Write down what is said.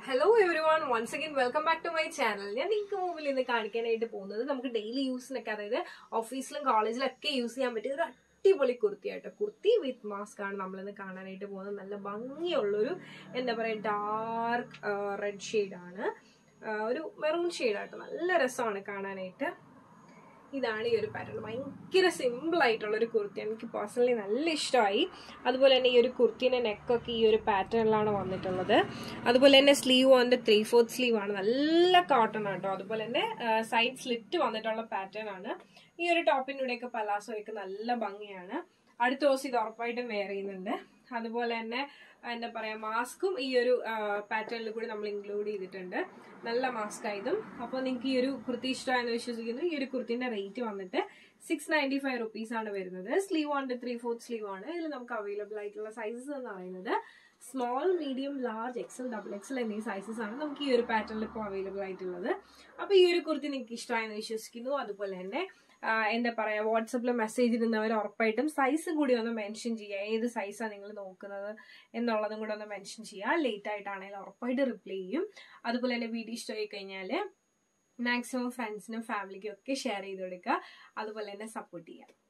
hello everyone once again welcome back to my channel ഞാൻ നിങ്ങൾക്ക് മുമ്പിൽ ഇന്ന് കാണിക്കാനായിട്ട് പോകുന്നത് നമുക്ക് ഡെയിലി യൂസിനൊക്കെ അതായത് ഓഫീസിലും കോളേജിലും ഒക്കെ യൂസ് ചെയ്യാൻ പറ്റിയ ഒരു അടിപൊളി കുർത്തിയായിട്ട് കുർത്തി വിത്ത് മാസ്ക് ആണ് നമ്മളിന്ന് കാണാനായിട്ട് പോകുന്നത് നല്ല ഭംഗിയുള്ളൊരു എന്താ പറയുക ഡാർക്ക് റെഡ് ഷെയ്ഡാണ് ഒരു മെറൂൺ ഷെയ്ഡാട്ടോ നല്ല രസമാണ് കാണാനായിട്ട് ഇതാണ് ഈ ഒരു പാറ്റേൺ ഭയങ്കര സിമ്പിൾ ആയിട്ടുള്ള ഒരു കുർത്തിയാണ് എനിക്ക് പേഴ്സണലി നല്ല ഇഷ്ടമായി അതുപോലെ തന്നെ ഈ ഒരു കുർത്തിന്റെ നെക്കൊക്കെ ഈ ഒരു പാറ്റേണിലാണ് വന്നിട്ടുള്ളത് അതുപോലെ തന്നെ സ്ലീവ് വന്നിട്ട് ത്രീ ഫോർത്ത് സ്ലീവ് ആണ് നല്ല കോട്ടൺ ആട്ടോ അതുപോലെ തന്നെ സൈഡ് സ്ലിറ്റ് വന്നിട്ടുള്ള പാറ്റേൺ ആണ് ഈ ഒരു ടോപ്പിൻ്റെ കൂടെയൊക്കെ പലാസോ ഒക്കെ നല്ല ഭംഗിയാണ് അടുത്ത ദിവസം ഇത് ഉറപ്പായിട്ടും വെയർ ചെയ്യുന്നുണ്ട് അതുപോലെ തന്നെ എന്താ പറയാ മാസ്കും ഈ ഒരു പാറ്റേണിൽ കൂടി നമ്മൾ ഇൻക്ലൂഡ് ചെയ്തിട്ടുണ്ട് നല്ല മാസ്ക് ആയതും അപ്പോൾ നിങ്ങൾക്ക് ഈ ഒരു കുർത്തി ഇഷ്ടമായെന്ന് വിശ്വസിക്കുന്നു ഈ ഒരു കുർത്തിന്റെ റേറ്റ് വന്നിട്ട് സിക്സ് നയൻറ്റി ഫൈവ് റുപ്പീസ് ആണ് വരുന്നത് സ്ലീവ് ഉണ്ട് ത്രീ ഫോർത്ത് സ്ലീവ് ആണ് ഇതിൽ നമുക്ക് അവൈലബിൾ ആയിട്ടുള്ള സൈസസ് എന്ന് പറയുന്നത് small medium large XL double XL എന്നീ സൈസസ് ആണ് നമുക്ക് ഈ ഒരു പാറ്റേണിൽ ഇപ്പോൾ അവൈലബിൾ ആയിട്ടുള്ളത് അപ്പോൾ ഈ ഒരു കുർത്തി നിങ്ങൾക്ക് ഇഷ്ടമായെന്ന് വിശ്വസിക്കുന്നു അതുപോലെ തന്നെ എന്താ പറയാ വാട്സപ്പിൽ മെസ്സേജ് ഇടുന്നവർ ഉറപ്പായിട്ടും സൈസും കൂടി ഒന്ന് മെൻഷൻ ചെയ്യുക ഏത് സൈസാണ് നിങ്ങൾ നോക്കുന്നത് എന്നുള്ളതും കൂടെ ഒന്ന് മെൻഷൻ ചെയ്യുക ലേറ്റ് ആയിട്ടാണെങ്കിലും ഉറപ്പായിട്ട് റിപ്ലൈ ചെയ്യും അതുപോലെ തന്നെ വീഡിയോ ഇഷ്ടമായി കഴിഞ്ഞാൽ മാക്സിമം ഫ്രണ്ട്സിനും ഫാമിലിക്കും ഒക്കെ ഷെയർ ചെയ്ത് കൊടുക്കുക അതുപോലെ തന്നെ സപ്പോർട്ട് ചെയ്യുക